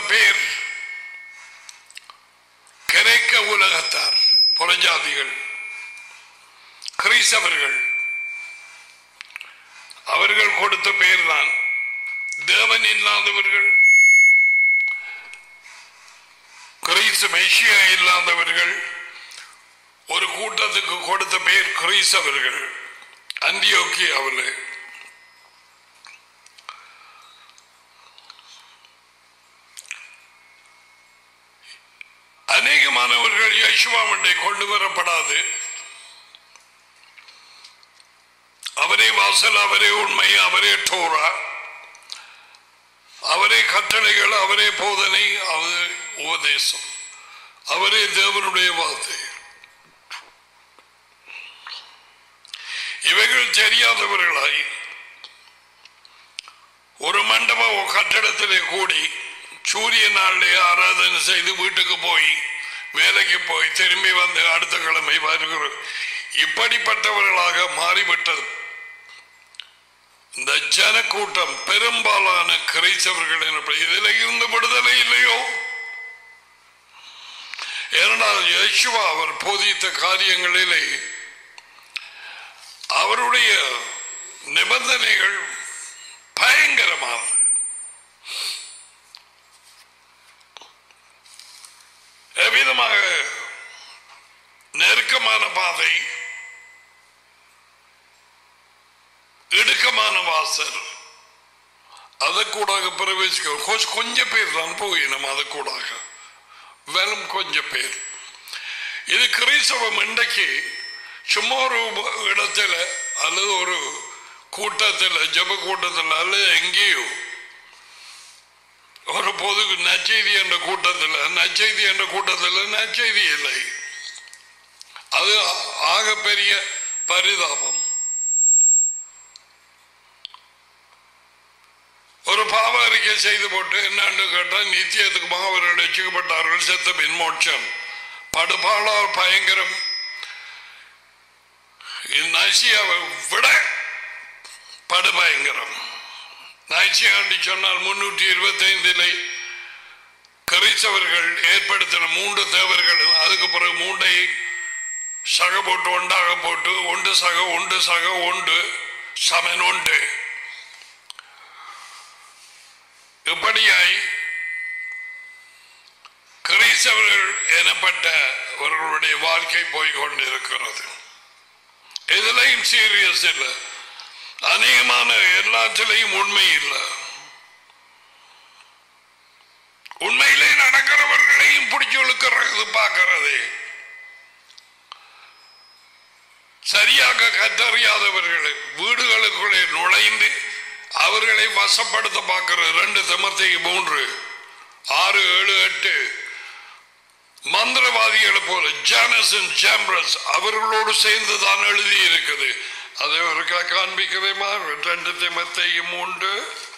பேர் கிரேக்க உலகத்தார் புறஜாதிகள் கிறிஸ்தவர்கள் அவர்கள் கொடுத்த பெயர் தான் தேவன் இல்லாதவர்கள் கிறிஸ்து மெஷியா இல்லாதவர்கள் ஒரு கூட்டத்துக்கு கொடுத்த பெயர் கிறிஸ்தவர்கள் அந்தியோக்கி அவர்கள் அநேகமானவர்கள் யசுவாமண்டை கொண்டு வரப்படாது அவரே வாசல் அவரே உண்மை அவரே டோரா அவரே கட்டளைகள் அவரே போதனை அவரே உபதேசம் அவரே தேவனுடைய வார்த்தை இவைகள் தெரியாதவர்களாய் ஒரு மண்டப கட்டடத்திலே கூடி சூரிய நாளிலே ஆராதனை செய்து வீட்டுக்கு போய் வேலைக்கு போய் திரும்பி வந்து அடுத்த கிழமை வருகிறோம் இப்படிப்பட்டவர்களாக மாறிவிட்டது இந்த ஜனக்கூட்டம் பெரும்பாலான கிரைத்தவர்கள் எனப்படி இதில் இருந்து விடுதலை இல்லையோ ஏனென்றால் யேசுவா அவர் போதித்த காரியங்களிலே அவருடைய நிபந்தனைகள் பயங்கரமானது எவ்விதமாக நெருக்கமான பாதை இடுக்கமான வாசல் அதற்கூடாக பிரவேசிக்க கொஞ்ச- கொஞ்சம் பேர் தான் போயினோம் அதற்கூடாக வெறும் கொஞ்சம் பேர் இது கிறிஸ்தவம் இன்றைக்கு சும்மா ஒரு இடத்துல அல்லது ஒரு கூட்டத்தில் ஜப கூட்டத்தில் அல்லது எங்கேயோ ஒரு பொது நச்செய்தி என்ற கூட்டத்தில் நச்செய்தி என்ற கூட்டத்தில் நச்செய்தி இல்லை அது ஆக பெரிய பரிதாபம் ஒரு பாவ அறிக்கை செய்து போட்டு என்னன்னு கேட்டால் நித்தியத்துக்கு அவர்கள் ரட்சிக்கப்பட்டார்கள் செத்த பின் மோட்சம் படுபாளார் பயங்கரம் நசியாவை விட படுபயங்கரம் நைச்சியாண்டி சொன்னால் முன்னூற்றி இருபத்தி ஐந்திலே கிறிஸ்தவர்கள் ஏற்படுத்தின மூன்று தேவர்கள் அதுக்கு பிறகு மூண்டை சக போட்டு ஒன்றாக போட்டு ஒன்று சக ஒன்று சக ஒன்று சமன் ஒன்று இப்படியாய் கிறிஸ்தவர்கள் எனப்பட்டவர்களுடைய வாழ்க்கை போய் கொண்டிருக்கிறது எதுலையும் சீரியஸ் இல்லை அநேகமான எல்லாத்திலையும் உண்மை இல்லை உண்மையிலே நடக்கிறவர்களையும் பிடிச்சு இழுக்கிறது பார்க்கிறது சரியாக கற்றறியாதவர்களை வீடுகளுக்குள்ளே நுழைந்து அவர்களை வசப்படுத்த பார்க்கிறது ரெண்டு திமத்தை மூன்று ஆறு ஏழு எட்டு மந்திரவாதிகளை போல ஜானசன் சாம்பிரஸ் அவர்களோடு சேர்ந்து தான் எழுதி இருக்குது அதை ஒரு காண்பிக்கிறேமா ரெண்டு திமத்தையும் உண்டு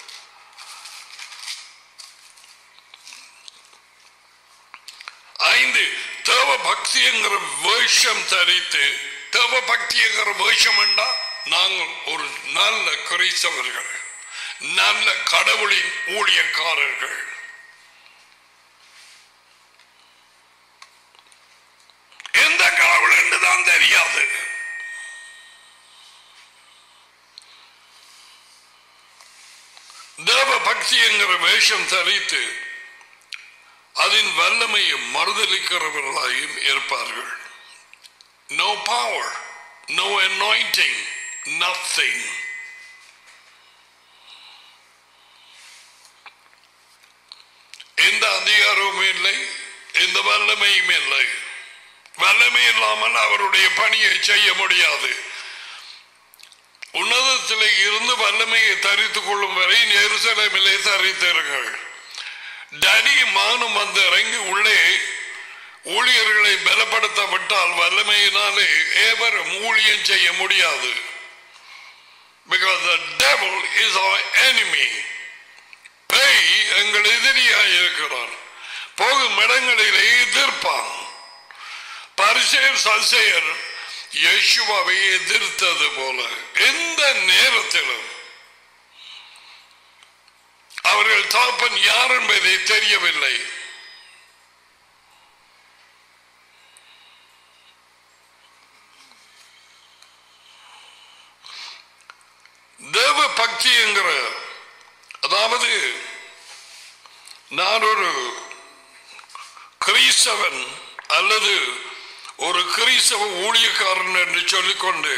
ஐந்து தேவ பக்திங்கிற வேஷம் தரித்து தேவ பக்திங்கிற வேஷம் என்றா நாங்கள் ஒரு நல்ல கிறிஸ்தவர்கள் நல்ல கடவுளின் ஊழியக்காரர்கள் எந்த கடவுள் என்று தான் தெரியாது தேவ பக்தி என்கிற வேஷம் தரித்து அதன் வல்லமையும் மறுதளிக்கிறவர்களாயும் இருப்பார்கள் no power no anointing nothing எந்த அதிகாரமும் இல்லை எந்த வல்லமையும் இல்லை வல்லமை இல்லாமல் அவருடைய பணியை செய்ய முடியாது உன்னதத்திலே இருந்து வல்லமையை தரித்துக் கொள்ளும் வரை எருசலேமிலே தரித்திருங்கள் டடி மானும் வந்து இறங்கி உள்ளே ஊழியர்களை பலப்படுத்த விட்டால் வல்லமையினாலே ஏவரும் ஊழியம் செய்ய முடியாது because the devil is our enemy பேய் எங்கள் எதிரியாய் இருக்கிறார் போகும் இடங்களிலே எதிர்ப்பான் பரிசேர் சசேர் யேசுவாவை எதிர்த்தது போல எந்த நேரத்திலும் அவர்கள் தகப்பன் யார் என்பதை தெரியவில்லை தேவ பக்தி என்கிற அதாவது நான் ஒரு கிறிஸ்தவன் அல்லது ஒரு கிறிஸ்தவ ஊழியக்காரன் என்று சொல்லிக்கொண்டு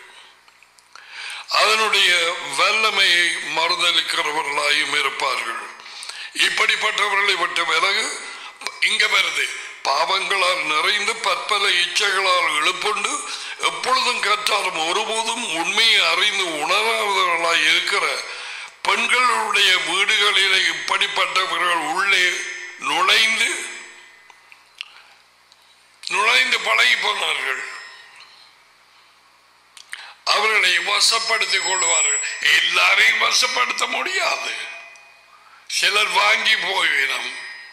அதனுடைய வல்லமையை மறுதளிக்கிறவர்களாயும் இருப்பார்கள் இப்படிப்பட்டவர்களை விட்டு விலகு இங்க வருது பாவங்களால் நிறைந்து பற்பல இச்சைகளால் எழுப்புண்டு எப்பொழுதும் கற்றாலும் ஒருபோதும் உண்மையை அறிந்து உணராதவர்களாய் இருக்கிற பெண்களுடைய வீடுகளிலே இப்படிப்பட்டவர்கள் உள்ளே நுழைந்து நுழைந்து பழகி போனார்கள் அவர்களை வசப்படுத்திக் கொள்வார்கள் எல்லாரையும் வசப்படுத்த முடியாது சிலர் வாங்கி போயினம்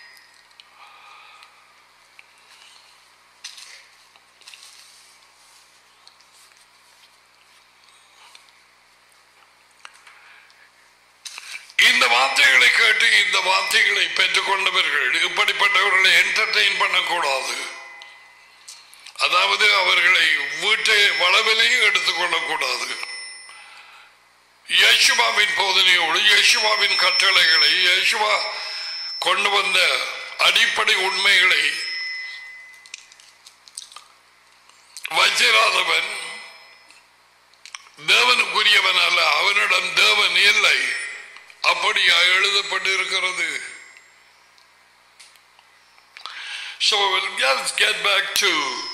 இந்த வார்த்தைகளை கேட்டு இந்த வார்த்தைகளை பெற்றுக் கொண்டவர்கள் இப்படிப்பட்டவர்களை என்டர்டெயின் பண்ணக்கூடாது அதாவது அவர்களை வீட்டை வளவிலையும் எடுத்துக்கொள்ளக்கூடாது யேசுவாவின் போதனையோடு யேசுவாவின் கட்டளைகளை யேசுவா கொண்டு வந்த அடிப்படை உண்மைகளை வச்சிராதவன் தேவனுக்குரியவன் அல்ல அவனிடம் தேவன் இல்லை அப்படியா எழுதப்பட்டிருக்கிறது So let's get back to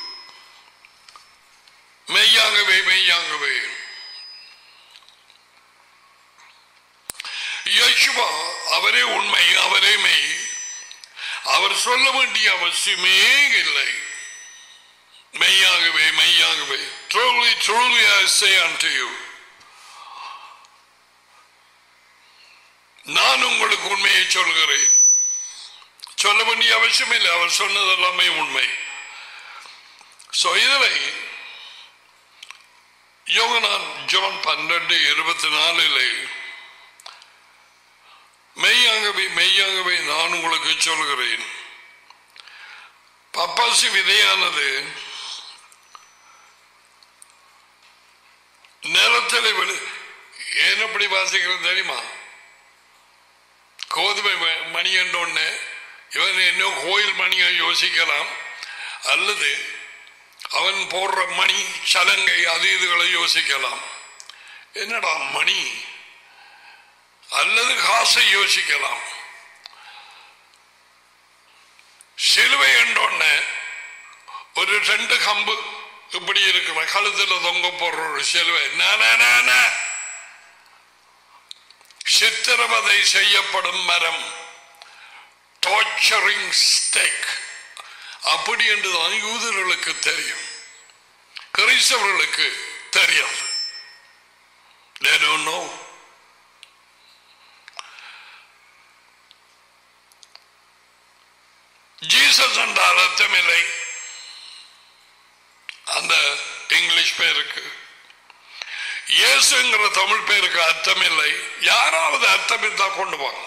மெய்யாகவே மெய்யாகவே யேசுவா அவரே உண்மை அவரே மெய் அவர் சொல்ல வேண்டிய அவசியமே இல்லை மெய்யாகவே மெய்யாகவே truly truly I say unto you நான் உங்களுக்கு உண்மையை சொல்கிறேன் சொல்ல வேண்டிய அவசியம் இல்லை அவர் சொன்னது எல்லாமே உண்மை சோ இதில் யோகனான் ஜோன் பன்னெண்டு இருபத்தி நாலிலே மெய்யாகவே மெய்யாகவே நான் உங்களுக்கு சொல்கிறேன் பப்பாசி விதையானது நிலத்தில் விழு ஏன் அப்படி வாசிக்கிறது தெரியுமா கோதுமை ம- மணி என்றொன்னு இவன் என்ன கோயில் மணியை யோசிக்கலாம் அல்லது அவன் போடுற மணி சலங்கை அது இதுகளை யோசிக்கலாம் என்னடா மணி அல்லது காசை யோசிக்கலாம் சிலுவை என்றொன்னு ஒரு ரெண்டு கம்பு இப்படி இருக்கிற கழுத்துல தொங்க போடுற ஒரு சிலுவை நா, நா, நா, நா. சித்திரவதை செய்யப்படும் மரம் டார்ச்சரிங் ஸ்டேக் அப்படி என்றுதான் யூதர்களுக்கு தெரியும் கிறிஸ்தவர்களுக்கு தெரியாது They don't know. ஜீசஸ் என்றால் அர்த்தமில்லை அந்த இங்கிலீஷ் பேருக்கு இயேசுங்கிற தமிழ் பேருக்கு அர்த்தம் இல்லை யாராவது அர்த்தம் இருந்தா கொண்டு வாங்க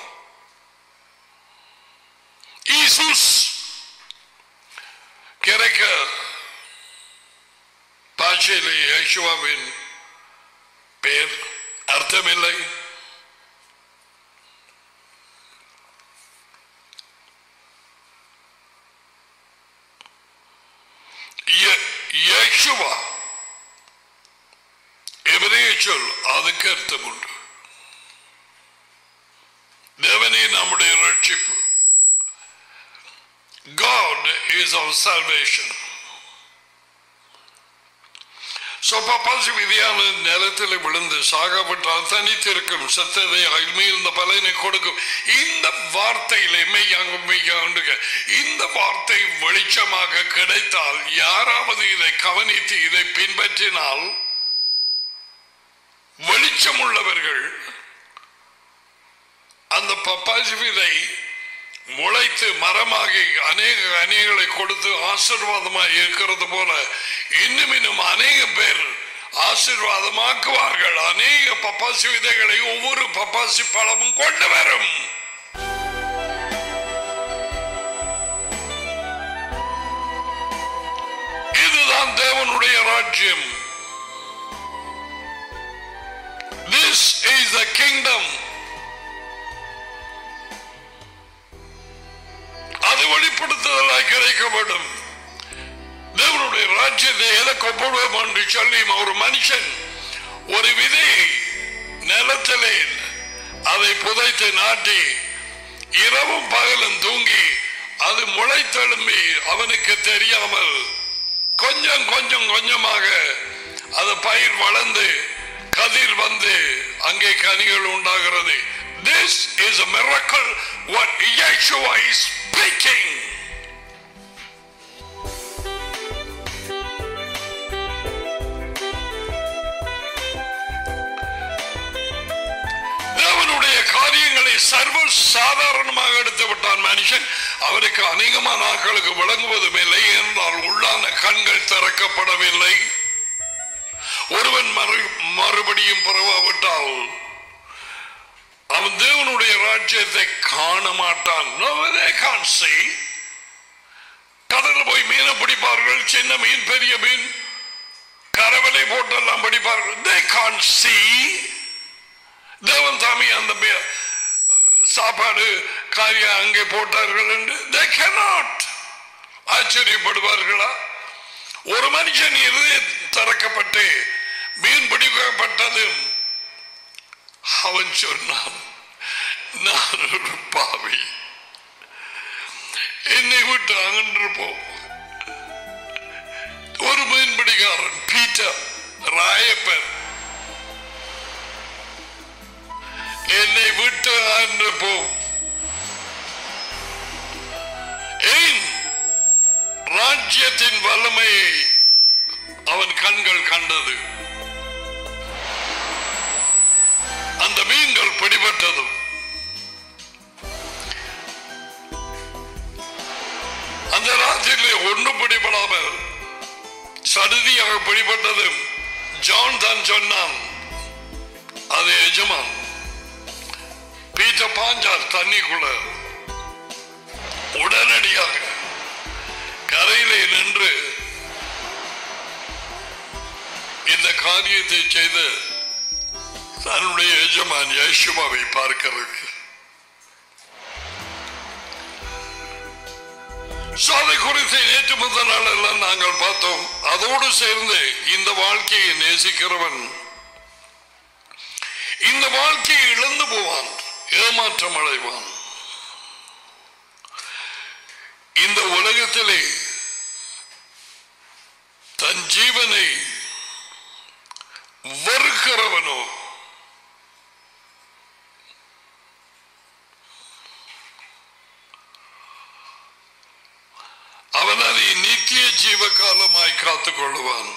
ஈசுஸ் கிரேக்க பாஷையிலே யேசுவாவின் பேர் அர்த்தமில்லை ய- யேசுவா எவரே சொல் அதுக்கு அர்த்தம் உண்டு தேவனே நம்முடைய ரட்சிப்பு God is our salvation. So பப்பாசி விதியான நிலத்தில் விழுந்து சாகப்பட்டால் தனித்திருக்கும் சத்ததை அருமையிருந்த பலனை கொடுக்கும் இந்த வார்த்தையிலே மெய்யாக மெய்யாக இந்த வார்த்தை வெளிச்சமாக கிடைத்தால் யாராவது இதை கவனித்து இதை பின்பற்றினால் வெளிச்சம் உள்ளவர்கள் அந்த பப்பாசி விதை முளைத்து மரமாகி அநேக அநேகளை கொடுத்து ஆசீர்வாதமாக இருக்கிறது போல இன்னும் இன்னும் அநேக பேர் ஆசீர்வாதமாக்குவார்கள் அநேக பப்பாசி விதைகளை ஒவ்வொரு பப்பாசி பழமும் கொண்டு வரும் இதுதான் தேவனுடைய ராஜ்யம் This is the kingdom. அது வெளிப்படுத்துதலாய் கிடைக்கப்படும் தேவனுடைய ராஜ்யத்தை எதற்கு ஒப்புடுவோம் என்று சொல்லி ஒரு மனுஷன் ஒரு விதையை நிலத்திலே அதை புதைத்து நாட்டி இரவும் பகலும் தூங்கி அது முளைத்தெழும்பி அவனுக்கு தெரியாமல் கொஞ்சம் கொஞ்சம் கொஞ்சமாக அது பயிர் வளர்ந்து கதிர் வந்து அங்கே கனிகள் உண்டாகிறது This is a miracle what Yeshua is speaking. தேவனுடைய காரியங்களை சர்வ சாதாரணமாக எடுத்து விட்டான் மனுஷன் அவருக்கு அநேகமான நாட்களுக்கு விளங்குவதும் இல்லை என்றால் உள்ளான கண்கள் திறக்கப்படவில்லை ஒருவன் மறு- மறுபடியும் பிறவாவிட்டால் அவன் தேவனுடைய ராஜ்யத்தை காண மாட்டான் No, they can't see. கடல்ல போய் மீனை பிடிப்பார்கள் சின்ன மீன் பெரிய மீன் கரவலை போட்டெல்லாம் பிடிப்பார்கள் they can't see தேவன் தாமி அந்த மீ- சாப்பாடு காரியம் அங்கே போட்டார்கள் என்று they cannot ஆச்சரியப்படுவார்களா ஒரு மனுஷன் இருதய திறக்கப்பட்டு மீன் பிடிக்கப்பட்டதும் அவன் சொன்னான் நான் ஒரு பாவி என்னை விட்டு அகன்று போ ஒரு மீன்பிடிக்காரன் பீட்டர் ராயப்பன் என்னை விட்டு அகன்று போ ஏன் ராஜ்யத்தின் வல்லமையை அவன் கண்கள் கண்டது அந்த மீன்கள் பிடிபட்டதும் அந்த ராத்திரியிலே ஒன்றும் பிடிபடாமல் சடுதியாக பிடிபட்டதும் ஜான் தான் சொன்னான் அது எஜமான் பீட்டர் பாஞ்சார் தண்ணிக்குள்ள உடனடியாக கரையிலே நின்று இந்த காரியத்தை செய்து தன்னுடைய எஜமான் யேசுவாவை பார்க்கிறதுக்கு சோதை குறித்து நேற்று முதல் நாள் எல்லாம் நாங்கள் பார்த்தோம் அதோடு சேர்ந்து இந்த வாழ்க்கையை நேசிக்கிறவன் இந்த வாழ்க்கையை இழந்து போவான் ஏமாற்றம் அடைவான் இந்த உலகத்திலே தன் ஜீவனை வெறுக்கிறவனோ அவன் அதை நித்திய ஜீவகாலமாய் காத்துக் கொள்ளுவான்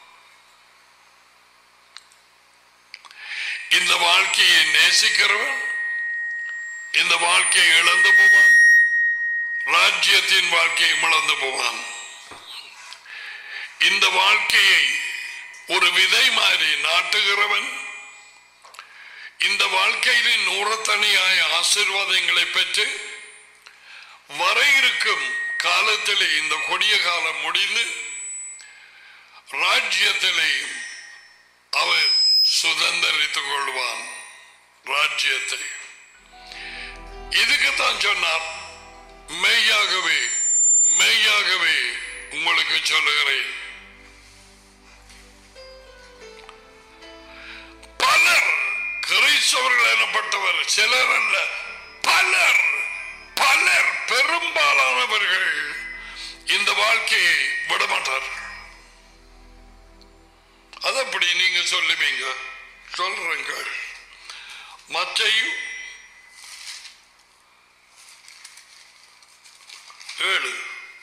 இந்த வாழ்க்கையை நேசிக்கிறவன் இந்த வாழ்க்கையை இழந்து போவான் ராஜ்யத்தின் வாழ்க்கையை இழந்து போவான் இந்த வாழ்க்கையை ஒரு விதை மாதிரி நாட்டுகிறவன் இந்த வாழ்க்கையிலே நூறத்தனியாய ஆசீர்வாதங்களை பெற்று வர இருக்கும் காலத்திலே இந்த கொடிய காலம் முடிந்து ராஜ்யத்திலே அவன் சுதந்திரித்துக் கொள்வான் ராஜ்யத்தை இதுக்குத்தான் சொன்னார் மெய்யாகவே மெய்யாகவே உங்களுக்கு சொல்லுகிறேன் பலர் கிறிஸ்தவர்கள் எனப்பட்டவர் சிலர் அல்ல பலர் பலர் பெரும்பாலானவர்கள் இந்த வாழ்க்கையை விடமாட்டார்கள் அது அப்படி நீங்க சொல்லுவீங்க சொல்றேங்க மத்தையும் ஏழு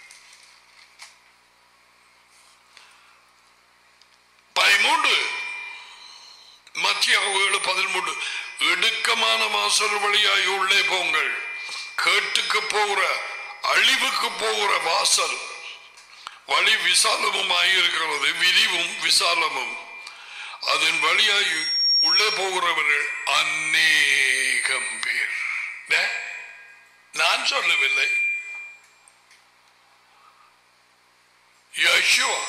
பதிமூன்று மத்திய ஏழு பதிமூன்று இடுக்கமான வாசல் வழியாய் உள்ளே போங்கள் கேட்டுக்கு போகிற அழிவுக்கு போகிற வாசல் வழி விசாலமும் ஆயிருக்கிறது விரிவும் விசாலமும் அதன் வழியாய் உள்ளே போகிறவர்கள் அநேகம் பேர் டே, நான் சொல்லவில்லை யெகோவா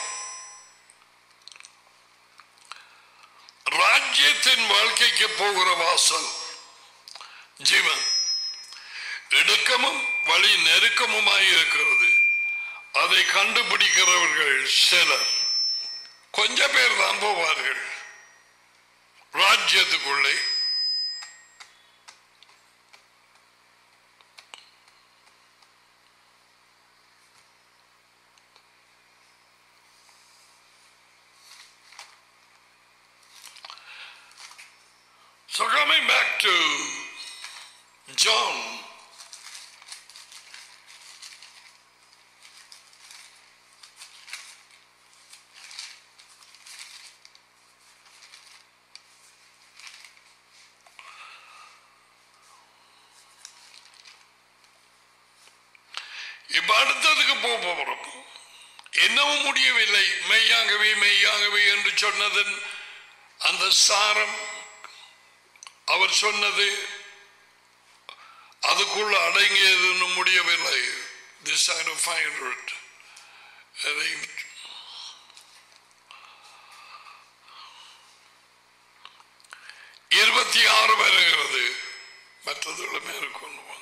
ராஜ்யத்தின் வாழ்க்கைக்கு போகிற வாசல் ஜீவன் இடுக்கமும் வழி நெருக்கமுமாய் இருக்கிறது அதை கண்டுபிடிக்கிறவர்கள் சிலர் கொஞ்ச பேர் தான் போவார்கள் ராஜ்யத்துக்குள்ளே So coming back to John இப்ப அடுத்ததுக்கு போக போறோம் என்னவும் முடியவில்லை மெய்யாகவே மெய்யாகவே என்று சொன்னதன் அந்த சாரம் அவர் சொன்னது அதுக்குள்ள அடங்கியதுன்னு முடியவில்லை this side of five hundred இருபத்தி ஆறு வருகிறது மற்றதுள்ள மேற்கொண்டு வாங்க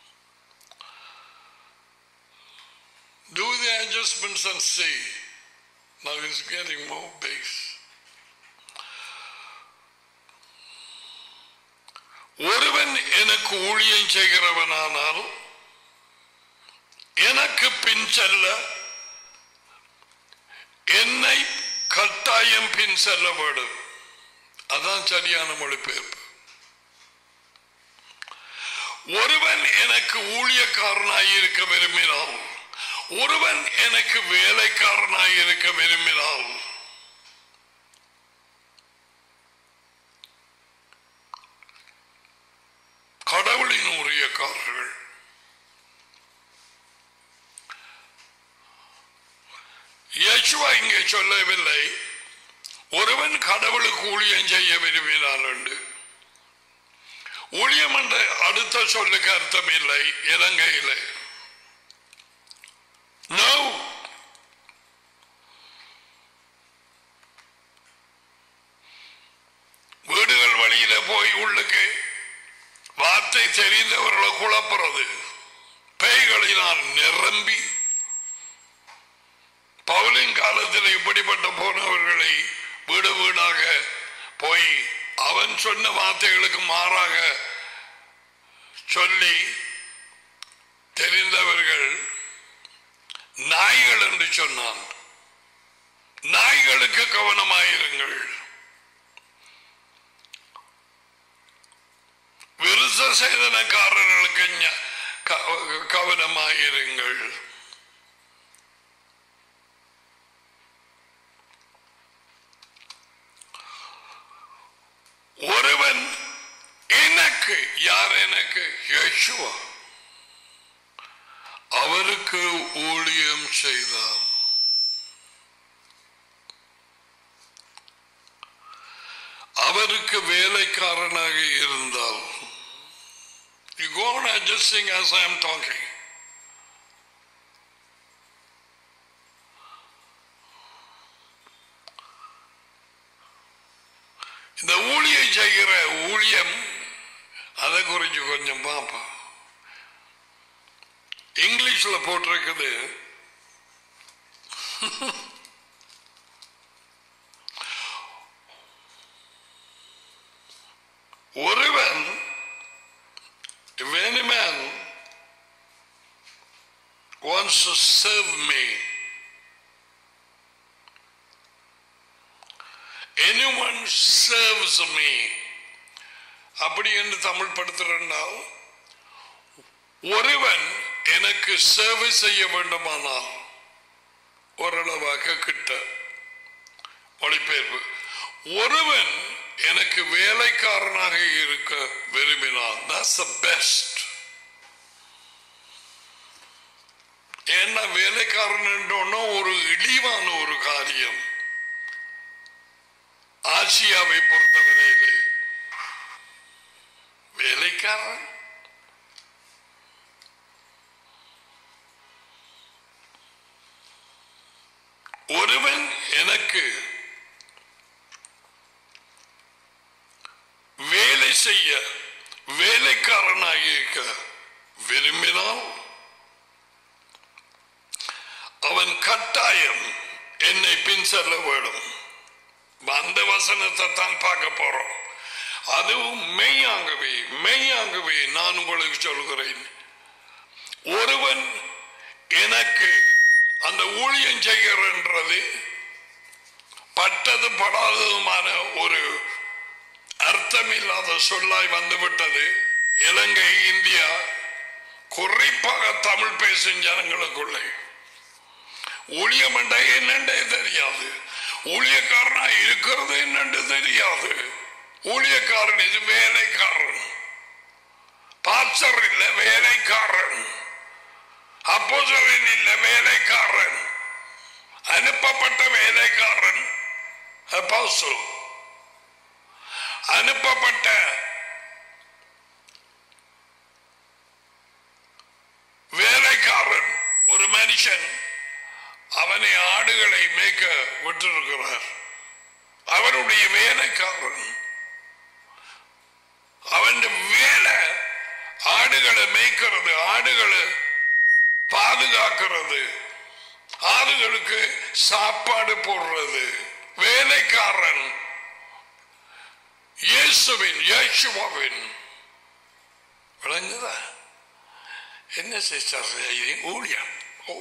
Do the adjustments and see. Now it's getting more base. ஒருவன் எனக்கு ஊழியம் செய்கிறவனானால் எனக்கு பின் செல்ல என்னை கட்டாயம் பின் செல்ல வேண்டும் அதான் சரியான மொழிபெயர்ப்பு ஒருவன் எனக்கு ஊழியக்காரனாய் இருக்க விரும்பினால் ஒருவன் எனக்கு வேலைக்காரனாய் இருக்க விரும்பினால் கடவுளின் ஊழியக்காரர்கள் யேசுவா இங்கே சொல்லவில்லை ஒருவன் கடவுளுக்கு ஊழியம் செய்ய விரும்பினான் என்று ஊழியம் என்ற அடுத்த சொல்லுக்கு அர்த்தம் இல்லை இலங்கையில் No. வீடுகள் வழியில போய் உள்ளுக்கு வார்த்தை தெரிந்தவர்களை குழப்புறது பேய்களினால் நிரம்பி பவுலின் காலத்தில் இப்படிப்பட்ட போனவர்களை வீடு வீடாக போய் அவன் சொன்ன வார்த்தைகளுக்கு மாறாக சொல்லி தெரிந்தவர்கள் நாய்கள் என்று சொன்னான் நாய்களுக்கு கவனமாயிருங்கள் விருச சேதனக்காரர்களுக்கு ஞ- க- கவனமாயிருங்கள் ஒருவன் எனக்கு யார் எனக்கு யேசுவா அவருக்கு ஊழியம் செய்தார் அவருக்கு வேலைக்காரனாக இருந்தால் You go on adjusting as I am talking. இந்த ஊழியம் செய்கிற ஊழியம் அதை குறித்து கொஞ்சம் பார்ப்போம் இங்கிலீஷ்ல போட்டிருக்குது ஒருவன் if any man wants to serve me anyone serves me அப்படி என்று தமிழ் படுத்துறால் ஒருவன் எனக்கு சேவை செய்ய வேண்டுமானால் ஓரளவாக கிட்ட மொழிபெயர்ப்பு ஒருவன் எனக்கு வேலைக்காரனாக இருக்க விரும்பினான் that's the best ஏன்னா வேலைக்காரன் என்றோன்னா ஒரு இழிவான ஒரு காரியம் ஆசியாவை பொறுத்தவரையிலே வேலைக்காரன் ஒருவன் எனக்கு வேலை செய்ய வேலைக்காரனாக இருக்க விரும்பினால் அவன் கட்டாயம் என்னை பின் செல்ல வேண்டும் அந்த வசனத்தை தான் பார்க்க போறோம் அதுவும் மெய்யாகவே மெய்யாகவே நான் உங்களுக்கு சொல்கிறேன் ஒருவன் எனக்கு அந்த ஊழியம் செய்கிறன்றது பட்டது படாததுமான ஒரு அர்த்தமில்லாத சொல்லாய் வந்துவிட்டது இலங்கை இந்தியா குறிப்பாக தமிழ் பேசும் ஜனங்களுக்குள்ளே ஊழியம் என்றா என்னண்டே தெரியாது ஊழியக்காரனா இருக்கிறது என்னன்னு தெரியாது ஊழியக்காரன் இது வேலைக்காரன் பாச்சர் இல்ல வேலைக்காரன் அப்போசரன் இல்ல வேலைக்காரன் அனுப்பப்பட்ட வேலைக்காரன் அப்பாசல் அனுப்பப்பட்ட வேலைக்காரன் ஒரு மனுஷன் அவனை ஆடுகளை மேய்க்க விட்டிருக்கிறார் அவருடைய வேலைக்காரன் அவன் வேலை ஆடுகளை மேய்க்கிறது ஆடுகளை பாதுகாக்கிறது ஆடுகளுக்கு சாப்பாடு போடுறது வேலைக்காரன் இயேசுவின் இயேசுவாவின் விளங்குதா என்ன சிஸ்டர் ஊழியம் ஓ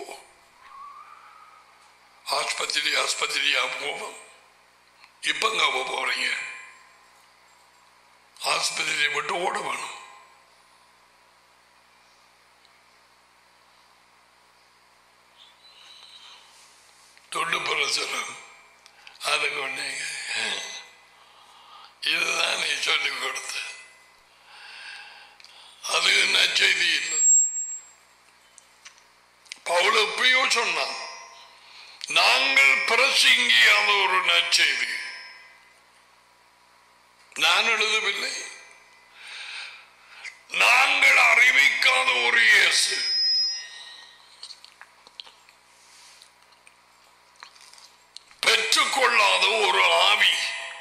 ஆஸ்பத்திரி ஆஸ்பத்திரியா போவோம் இப்பங்க போறீங்க ஆஸ்பத்திரியை விட்டு ஓட வேணும் தொண்டு பிரச்சனம் அது கொண்டீங்க இதுதான் நீ சொல்லிக் கொடுத்த அது நச்செய்தி இல்லை பவுல எப்பயோ சொன்னான் நாங்கள் பிரசங்கியாத ஒரு நற்செய்தி நான் எழுதவில்லை நாங்கள் அறிவிக்காத ஒரு இயேசு பெற்றுக்கொள்ளாத ஒரு ஆவி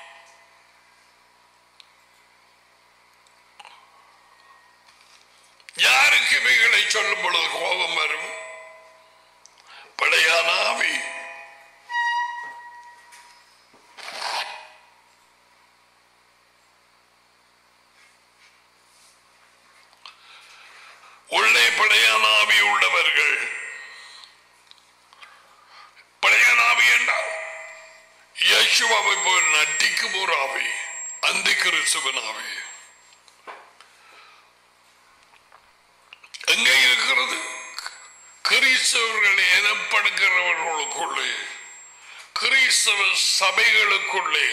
யாருக்கு இவைகளை சொல்லும் பொழுது கோபம் வரும் படையான ஆவி உள்ளே படையான ஆவி உள்ளவர்கள் படையான ஆவி என்றால் யேசுவாவை போல் நட்டிக்கும் ஒரு ஆவி அந்த கிறிஸ்துவன் ஆவி எங்கே இருக்கிறது கிறிஸ்தவர்கள் எனப்படுகிறவர்களுக்குள்ளே கிறிஸ்தவ சபைகளுக்குள்ளே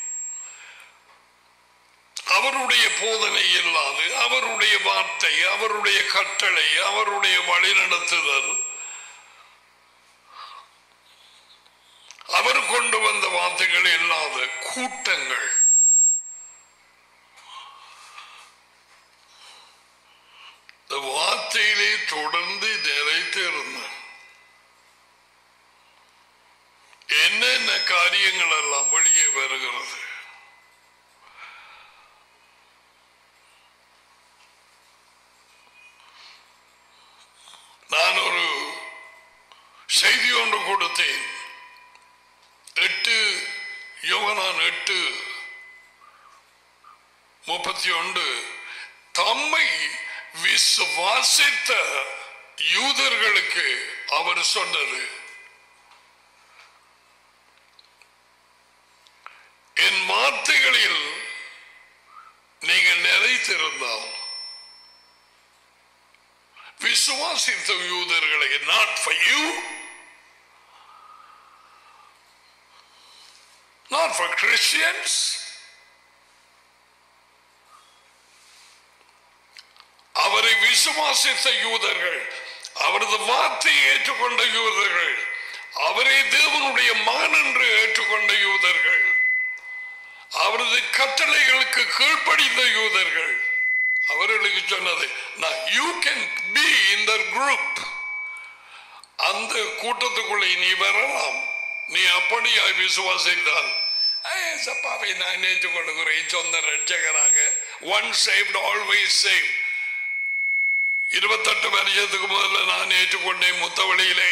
அவருடைய போதனை இல்லாது அவருடைய வார்த்தை அவருடைய கட்டளை அவருடைய வழிநடத்துதல் அவர் கொண்டு வந்த வார்த்தைகள் இல்லாத கூட்டங்கள் இந்த வார்த்தையிலே தொடர்ந்து நிலைத்து இருந்தார் என்னென்ன காரியங்கள் எல்லாம் வெளியே வருகிறது நான் ஒரு செய்தி ஒன்று கொடுத்தேன் எட்டு யோகனான் எட்டு முப்பத்தி ஒன்று தம்மை விசுவாசித்த யூதர்களுக்கு அவர் சொன்னது என் வார்த்தைகளில் நீங்கள் நிலைத்திருந்தால் விசுவாசித்த யூதர்களை not for you not for Christians அவரை விசுவாசித்த யூதர்கள் அவரது வார்த்தையை ஏற்றுக்கொண்ட யூதர்கள் அவரே தேவனுடைய மகன் என்று ஏற்றுக்கொண்ட யூதர்கள் அவரது கட்டளைகளுக்கு கீழ்ப்படிந்த யூதர்கள் அவர்களுக்கு சொன்னது நான் you can be in the group அந்த கூட்டத்துக்குள்ளே நீ வரலாம் நீ அப்படியாய் விசுவாசித்தால் சப்பாவை நான் ஏற்றுக் கொள்கிறேன் சொந்த ரட்சகராக ஒன் சேவ்ட் ஆல்வேஸ் சேவ் இருபத்தெட்டு வருஷத்துக்கு முதல்ல நான் ஏற்றுக்கொண்டேன் முத்தவழியிலே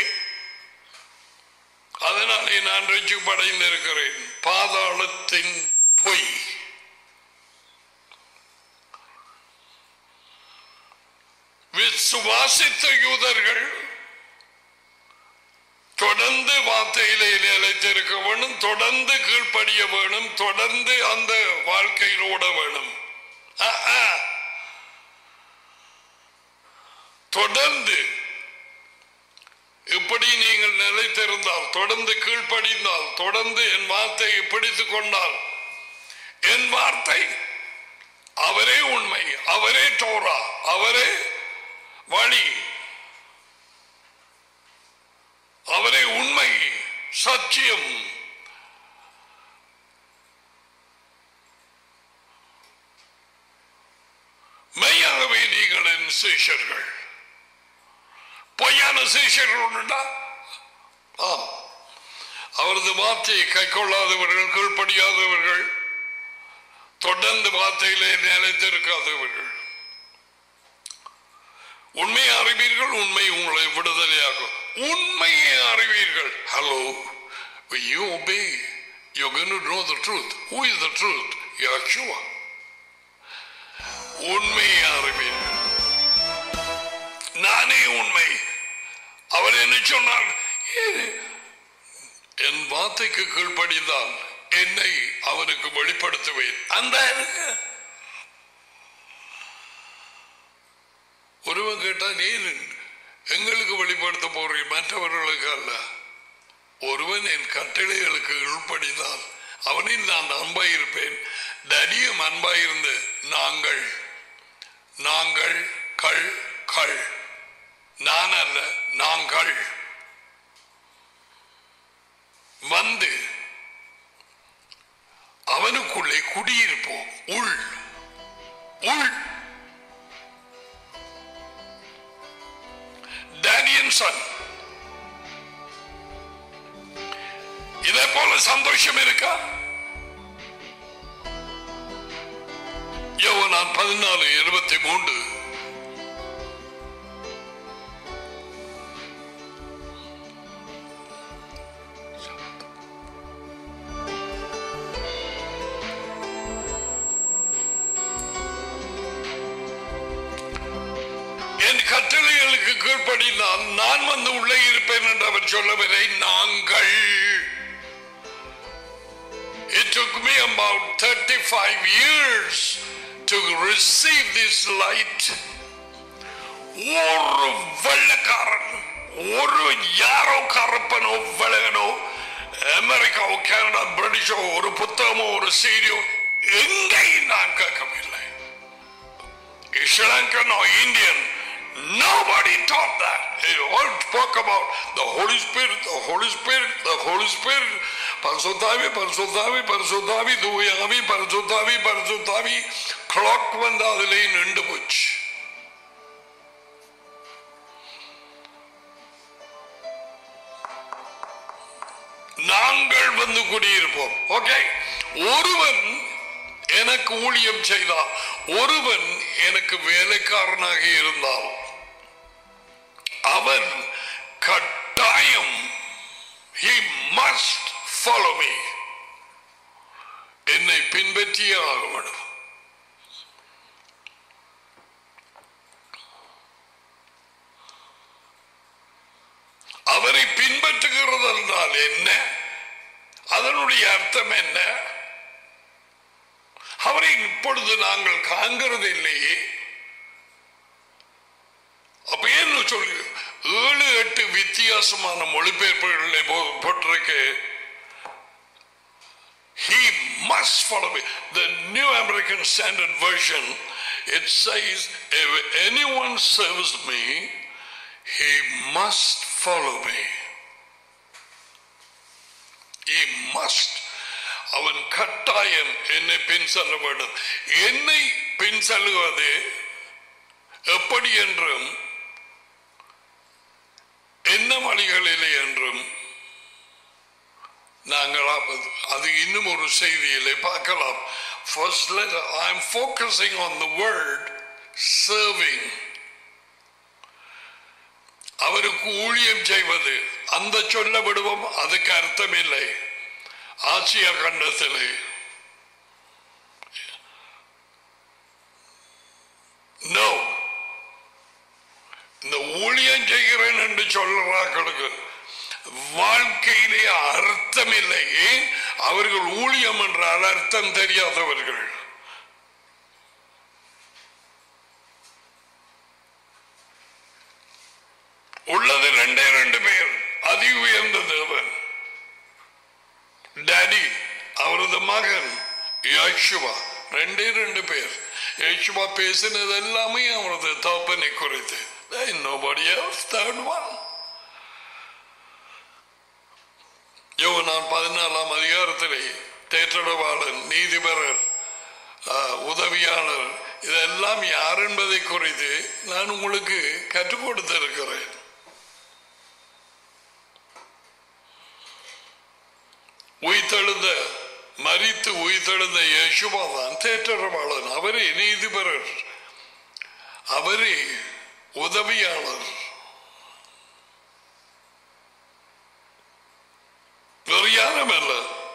அதனாலே நான் ரட்சிப்படைந்திருக்கிறேன் பாதாளத்தின் பொய் விசுவாசித்த யூதர்கள் தொடர்ந்து வார்த்தையிலே நிலைத்திருக்க வேணும் தொடர்ந்து கீழ்ப்படிய வேணும் தொடர்ந்து அந்த வாழ்க்கையில் ஓட வேணும் ஆ, ஆ. தொடர்ந்து இப்படி நீங்கள் நிலைத்திருந்தால் தொடர்ந்து கீழ்ப்படிந்தால் தொடர்ந்து என் வார்த்தையை பிடித்துக் கொண்டால் என் வார்த்தை அவரே உண்மை அவரே தோரா அவரே வழி அவரே உண்மை சத்தியம் மெய்யாகவே நீங்கள் என் சிஷர்கள் பொய்யான சிஷர்கள் உண்டுண்டா ஆம் அவரது வார்த்தையை கை கொள்ளாதவர்கள் கீழ்ப்படியாதவர்கள் தொடர்ந்து வார்த்தையிலே நிலைத்திருக்காதவர்கள் உண்மையை அறிவீர்கள் உண்மை உங்களை விடுதலையாகும் உண்மையை அறிவீர்கள் hello you obey you're going to know the truth who is the truth Yeshua உண்மையை அறிவீர்கள் நானே உண்மை அவர் என்ன சொன்னார் ஏது? என் வார்த்தைக்கு கீழ்ப்படிந்தால் என்னை அவனுக்கு வெளிப்படுத்துவேன் அந்த ஒருவன் கேட்டா நீர் எங்களுக்கு வெளிப்படுத்த போறீர் மற்றவர்களுக்கு அல்ல ஒருவன் என் கட்டளைகளுக்கு உள்படிந்தால் அவனில் நான் அன்பாயிருப்பேன் தடியும் அன்பாயிருந்து நாங்கள் நாங்கள் கள் கள் நான் அல்ல நாங்கள் வந்து அவனுக்குள்ளே குடியிருப்போம் உள் உள் டேனியன் சன் இதே போல சந்தோஷம் இருக்கா யோவனான் பதினாலு இருபத்தி மூன்று என் கட்டளைகளுக்கு கீழ்ப்படினால் நான் வந்து உள்ளே இருப்பேன் என்று அவர் சொல்லவில்லை நாங்கள் It took me about 35 years to receive this light. ஒரு வெள்ளக்காரன் ஒரு யாரோ கருப்பனோ வெள்ளனோ அமெரிக்காவோ கனடா பிரிட்டிஷோ ஒரு புத்தகமோ ஒரு சீரியோ எங்கேயும் நான் கேட்கவில்லை Sri Lankan or Indian. Nobody taught that. They all spoke about the Holy Spirit, the Holy Spirit, the Holy Spirit. பரிசுத்தாவி பரிசுத்தாவி பரிசுத்தாவி தூயாவி பரிசுத்தாவி பரிசுத்தாவி கிளாக் வந்து அதிலே நின்று போச்சு நாங்கள் வந்து குடியிருப்போம் ஓகே ஒருவன் எனக்கு ஊழியம் செய்தால் ஒருவன் எனக்கு வேலைக்காரனாக இருந்தால் அவன் கட்டாயம் he must follow me என்னை பின்பற்றியே ஆக வேண்டும் அவரை பின்பற்றுகிறது என்றால் என்ன அதனுடைய அர்த்தம் என்ன அவரை இப்பொழுது நாங்கள் காண்கிறது இல்லையே அப்ப என்ன சொல்லு ஏழு எட்டு வித்தியாசமான மொழிபெயர்ப்புகளில் போ- போட்டிருக்கு He must follow me. The New American Standard Version, it says, if anyone serves me, he must follow me. He must. அவன் கட்டாயம் என்னை பின் செல்ல வேண்டும் என்னை பின் செல்லுவது எப்படி என்றும் என்ன வழிகளிலே என்றும் நாங்கள் அப்ப- அது இன்னும் ஒரு செய்தியிலே பார்க்கலாம் First, let, I'm focusing on the word serving. அவருக்கு ஊழியம் செய்வது அந்த சொல்ல விடுவோம் அதுக்கு அர்த்தமில்லை ஆசியா கண்டத்திலே நோ இந்த ஊழியம் செய்கிறேன் என்று சொல்றார்களுக்கு வாழ்க்கையிலே அர்த்தம் இல்லை ஏன் அவர்கள் ஊழியம் என்றால் அர்த்தம் தெரியாதவர்கள் உள்ளது ரெண்டே ரெண்டு பேர் அதி உயர்ந்த தேவன் டாடி அவரது மகன் யேசுவா ரெண்டே ரெண்டு பேர் யேசுவா பேசினது எல்லாமே அவரது தகப்பனை குறித்து nobody else third one யோகனான் பதினாலாம் அதிகாரத்திலே தேற்றடவாளன் நீதிபரர் ஆ, உதவியாளர் இதெல்லாம் யார் என்பதை குறித்து நான் உங்களுக்கு கற்றுக் கொடுத்திருக்கிறேன் உயிர்த்தெழுந்த மரித்து உயிர்த்தெழுந்த யேசுவா தான் தேற்றரவாளன் அவரே நீதிபரர் அவரே உதவியாளர் வேறு யாரும் அல்ல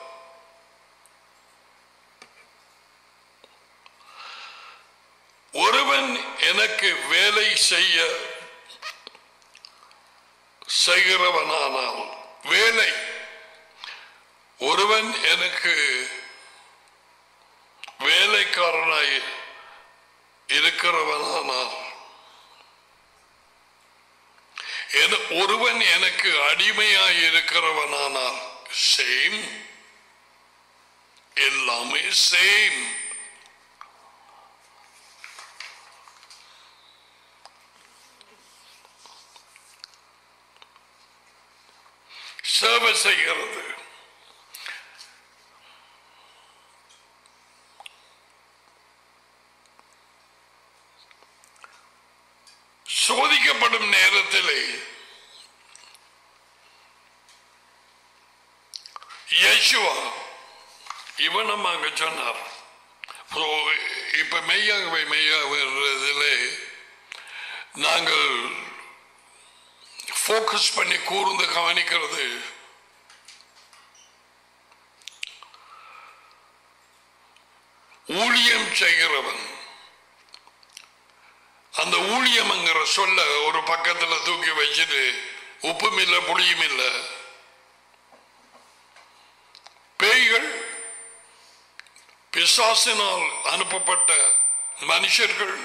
ஒருவன் எனக்கு வேலை செய்ய செய்கிறவனானால் வேலை ஒருவன் எனக்கு வேலைக்காரனாய் இருக்கிறவனானால் என- ஒருவன் எனக்கு அடிமையாய் இருக்கிறவனானால் சேம் எல்லாமே சேம் சேவை செய்கிறது சோதிக்கப்படும் நேரத்திலே யேசுவா இவன் நம்ம அங்க சொன்னார் So, இப்ப மெய்யாகவே மெய்யாகவே நாங்கள் ஃபோக்கஸ் பண்ணி கூர்ந்து கவனிக்கிறது ஊழியம் செய்கிறவன் அந்த ஊழியம்ங்கிற சொல்ல ஒரு பக்கத்துல தூக்கி வச்சுட்டு உப்பும் இல்ல புளியும் இல்ல பேய்கள் பிசாசினால் அனுப்பப்பட்ட மனுஷர்கள்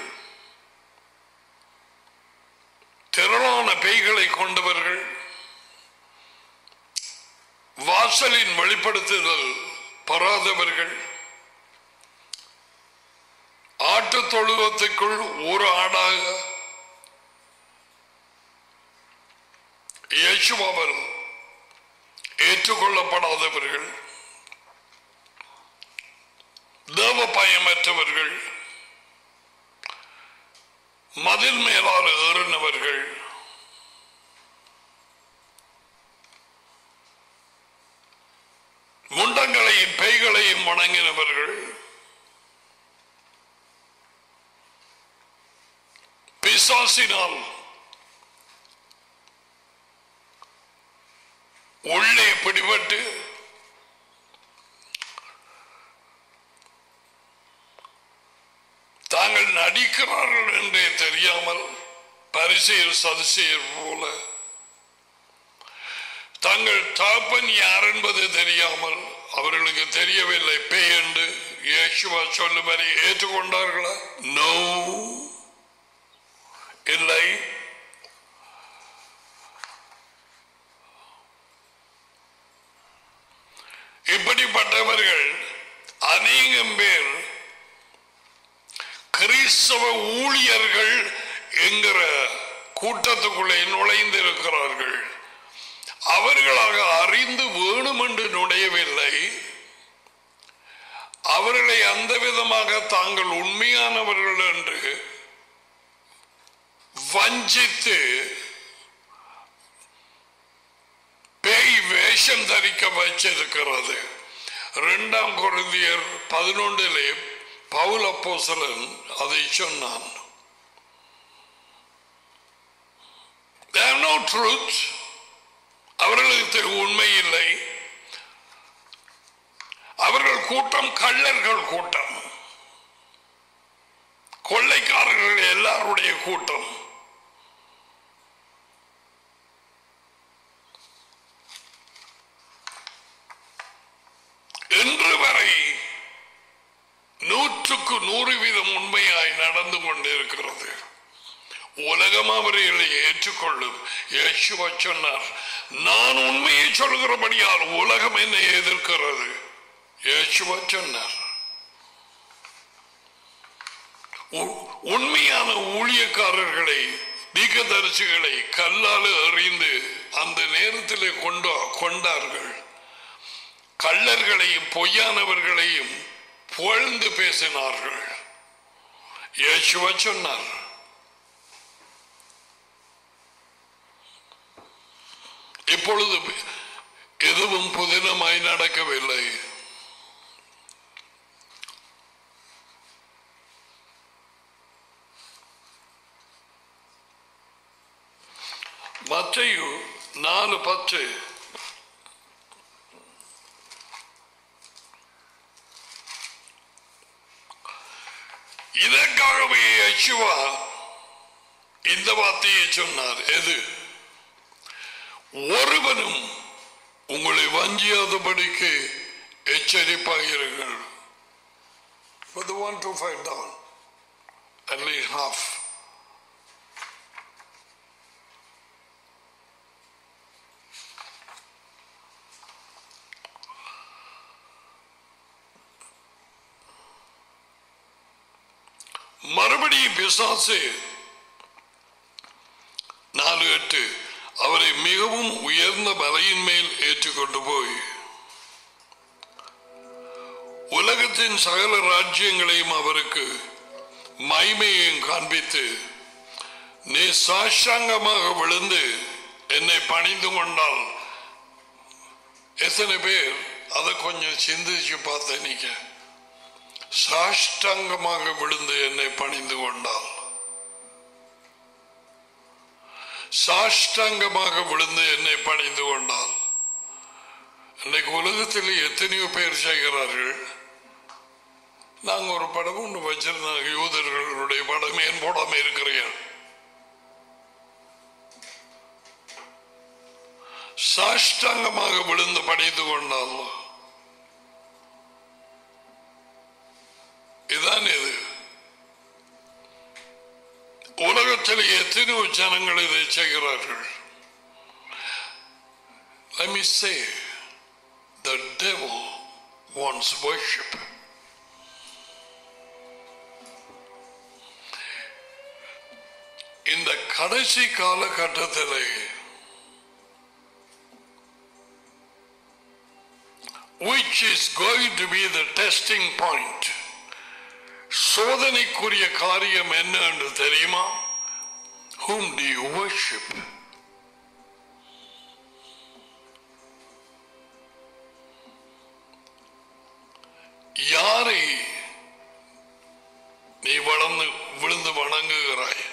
திரளான பேய்களை கொண்டவர்கள் வாசலின் வெளிப்படுத்துதல் பெறாதவர்கள் ஆட்டு தொழுவத்துக்குள் ஒரு ஆடாக இயேசுவாவர் ஏற்றுக்கொள்ளப்படாதவர்கள் தேவ பயமற்றவர்கள் மதில் மேலால் ஏறினவர்கள் முண்டங்களையும் பேய்களையும் வணங்கினவர்கள் பிசாசினால் உள்ளே பிடிபட்டு தாங்கள் நடிக்கிறார்கள் என்றே தெரியாமல் பரிசெயர் சதிசெயர் போல தங்கள் தாப்பன் யார் என்பது தெரியாமல் அவர்களுக்கு தெரியவில்லை பேய் என்று இயேசுவா சொல்லும்படி ஏற்றுக்கொண்டார்களா நோ இல்லை இப்படிப்பட்டவர்கள் அநேகம் பேர் கிறிஸ்தவ ஊழியர்கள் என்கிற கூட்டத்துக்குள்ளே நுழைந்திருக்கிறார்கள் அவர்களாக அறிந்து வேணுமென்று நுழையவில்லை அவர்களை அந்த விதமாக தாங்கள் உண்மையானவர்கள் என்று வஞ்சித்து பேய் வேஷம் தரிக்க வச்சிருக்கிறது இரண்டாம் குருந்தியர் பதினொன்றிலே பவுல் அப்போசலன் அதை சொன்னான் They have no truth. அவர்களுக்கு உண்மை இல்லை அவர்கள் கூட்டம் கள்ளர்கள் கூட்டம் கொள்ளைக்காரர்கள் எல்லாருடைய கூட்டம் இன்று வரை நூற்றுக்கு நூறு வீதம் உண்மையாய் நடந்து கொண்டிருக்கிறது உலகம் அவர்களை ஏற்றுக்கொள்ளும் இயேசுவா சொன்னார் நான் உண்மையை சொல்கிறபடியால் உலகம் என்னை எதிர்க்கிறது இயேசுவா சொன்னார் உ- உண்மையான ஊழியக்காரர்களை தீக்கதரிசிகளை கல்லால் எறிந்து அந்த நேரத்திலே கொண்டு கொண்டார்கள் கள்ளர்களையும் பொய்யானவர்களையும் புகழ்ந்து பேசினார்கள் இயேசுவா சொன்னார் இப்பொழுது எதுவும் புதினமாய் நடக்கவில்லை மத்தையு நாலு பத்து இதற்காகவே யெகோவா இந்த வார்த்தையை சொன்னார் எது ஒருவனும் உங்களை வஞ்சியாதபடிக்கு எச்சரிப்பாயிருங்கள் For the one to fight down, at least half. மறுபடியும் பிசாசு நாலு எட்டு அவரை மிகவும் உயர்ந்த மலையின் மேல் ஏற்றுக்கொண்டு போய் உலகத்தின் சகல ராஜ்யங்களையும் அவருக்கு மைமையையும் காண்பித்து நீ சாஷ்டாங்கமாக விழுந்து என்னை பணிந்து கொண்டால் எத்தனை பேர் அதை கொஞ்சம் சிந்திச்சு பார்த்த நீங்க சாஷ்டாங்கமாக விழுந்து என்னை பணிந்து கொண்டால் சாஷ்டாங்கமாக விழுந்து என்னை பணிந்து கொண்டால் இன்னைக்கு உலகத்தில் எத்தனையோ பேர் செய்கிறார்கள் நாங்க ஒரு படம் ஒன்று வச்சிருந்தாங்க யூதர்களுடைய படம் ஏன் போடாம இருக்கிறீர்கள் சாஷ்டாங்கமாக விழுந்து பணிந்து கொண்டால் இதான் இது உலகத்தில் எத்தனையோ ஜனங்கள் இதை செய்கிறார்கள் Let me say, the devil wants worship. இந்த கடைசி காலகட்டத்திலே which is going to be the testing point சோதனைக்குரிய காரியம் என்ன என்று தெரியுமா whom do you worship யாரை நீ வளர்ந்து விழுந்து வணங்குகிறாய்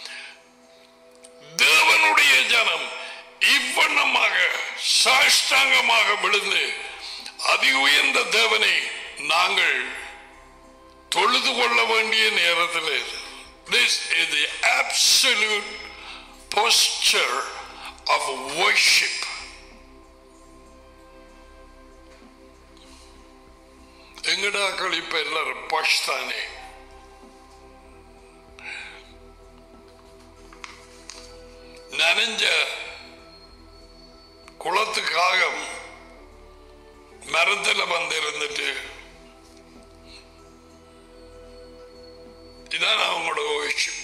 தேவனுடைய ஜனம் இவ்வண்ணமாக சாஷ்டாங்கமாக விழுந்து அதி உயர்ந்த தேவனை நாங்கள் தொழுது கொள்ள வேண்டிய நேரத்தில் this is the absolute posture of worship எங்கடாக்கள் இப்ப எல்லாரும் பஷ் தானே நனைஞ்ச குளத்துக்காக மரத்துல வந்து இருந்துட்டு இதான் அவங்களோட worship.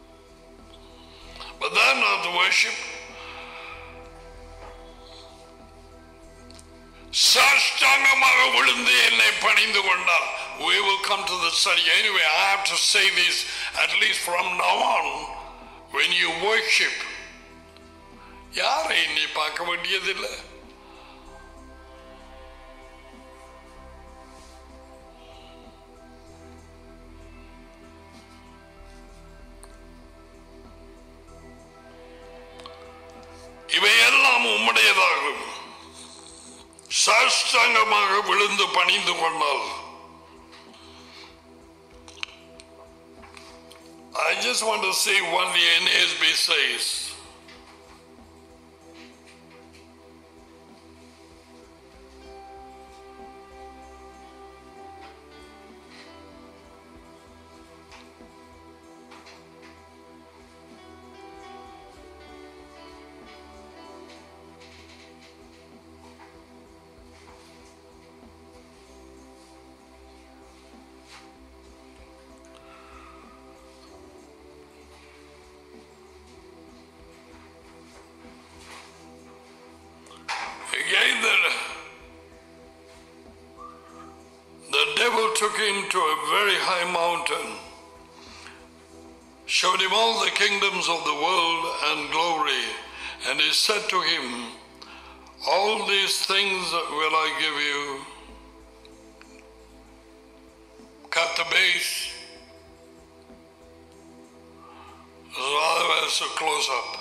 But that's not the worship. சாஷ்டாங்கமாக விழுந்து என்னை பணிந்து கொண்டால் we will come to the study anyway i have to say this at least from now on when you worship யாரை நீ பார்க்க வேண்டியதில்லை இவையெல்லாம் உம்முடையதாகும் சாஷ்டாங்கமாக விழுந்து பணிந்து கொண்டால் I just want to see what the NASB says. Again, the, the devil took him to a very high mountain, showed him all the kingdoms of the world and glory, and he said to him, All these things will I give you. Cut the base. Rather as a close up.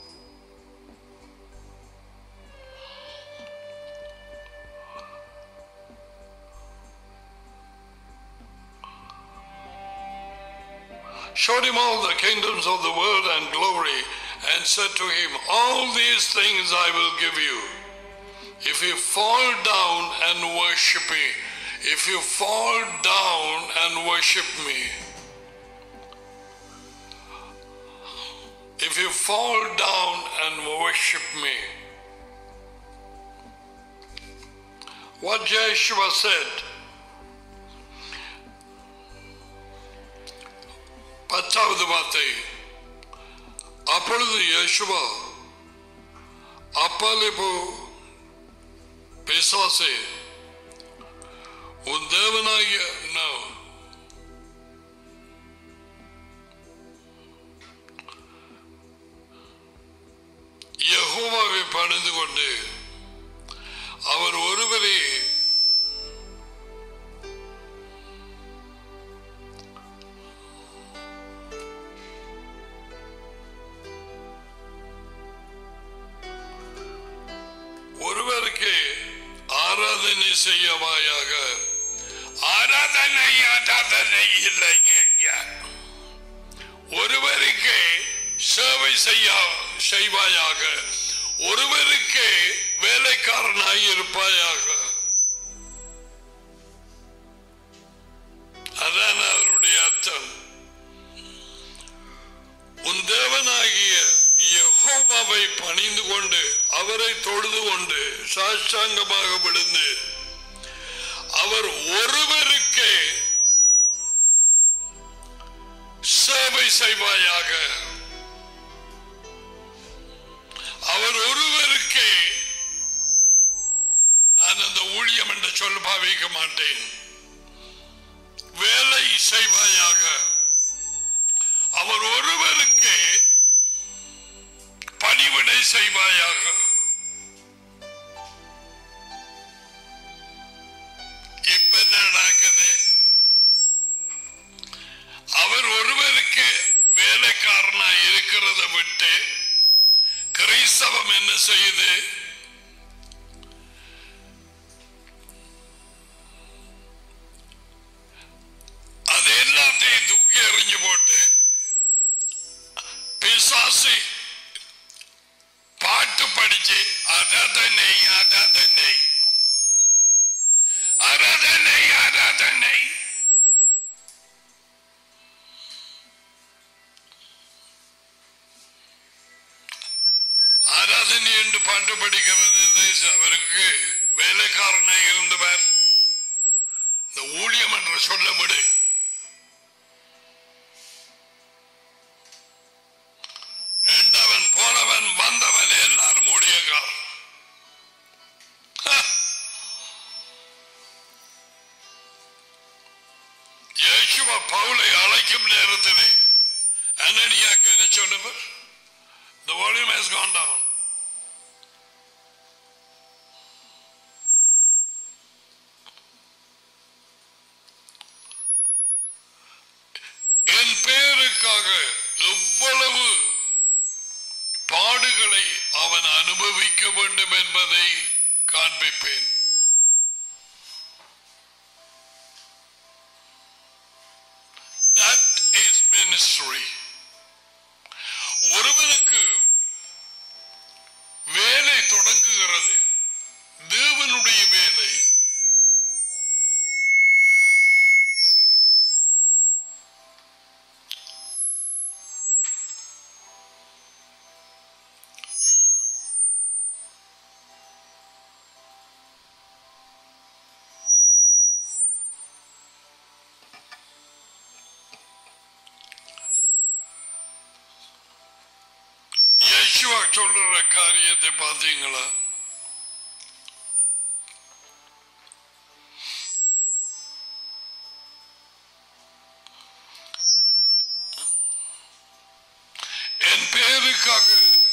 showed him all the kingdoms of the world and glory, and said to him, All these things I will give you. If you fall down and worship me, if you fall down and worship me, if you fall down and worship me, what Joshua said, பத்தாவது வார்த்தை அப்பொழுது யேசுவா அப்பாலே போ பிசாசே உன் தேவனாகிய நான் யெகோவாவை பணிந்து கொண்டு அவர் ஒருவரே ஒருவருக்கு ஆராதனை செய்யவாயாக ஆராதனை ஆராதனை இல்லைங்க ஒருவருக்கு சேவை செய்ய செய்வாயாக ஒருவருக்கு வேலைக்காரனாய் இருப்பாயாக அதான் அவருடைய அர்த்தம் உன் தேவனாகிய யெகோவாவை பணிந்து கொண்டு அவரை தொழுது கொண்டு சாஷ்டாங்கமாக விழுந்து அவர் ஒருவருக்கே சேவை செய்வாயாக அவர் ஒருவருக்கே நான் அந்த ஊழியம் என்று சொல்ல பாவிக்க மாட்டேன் வேலை செய்வாயாக அவர் ஒருவருக்கே பணிவிடை செய்வாயாக இப்ப என்ன நடக்குது அவர் ஒருவருக்கு வேலைக்காரனா இருக்கிறத விட்டு கிறிஸ்தவம் என்ன செய்யுது அது எல்லாத்தையும் தூக்கி எறிஞ்சு போட்டு பிசாசு பாட்டு படிச்சு அதனை அதனை அதனை அதனை ஆராதனை என்று பாட்டு படிக்கிறது இது அவருக்கு வேலைக்காரனாய் இருந்தவர் இந்த ஊழியம் என்று சொல்ல விடு ரெண்டவன் போனவன் வந்தவன் எல்லாரும் ஊழியக்காரன் ஹ! இயேசுவா பவுலை அழைக்கும் நேரத்திலே அனனியாக்கு என்ன சொன்னவர் The volume has gone down. என் பெயருக்காக எவ்வளவு பாடுகளை அவன் அனுபவிக்க வேண்டும் என்பதை காண்பிப்பேன் That is ministry. ஒருவனுக்கு வேலை தொடங்குகிறது தேவனுடைய வேலை யேசுவா சொல்லுற காரியத்தை பார்த்தீங்களா என் பேருக்காக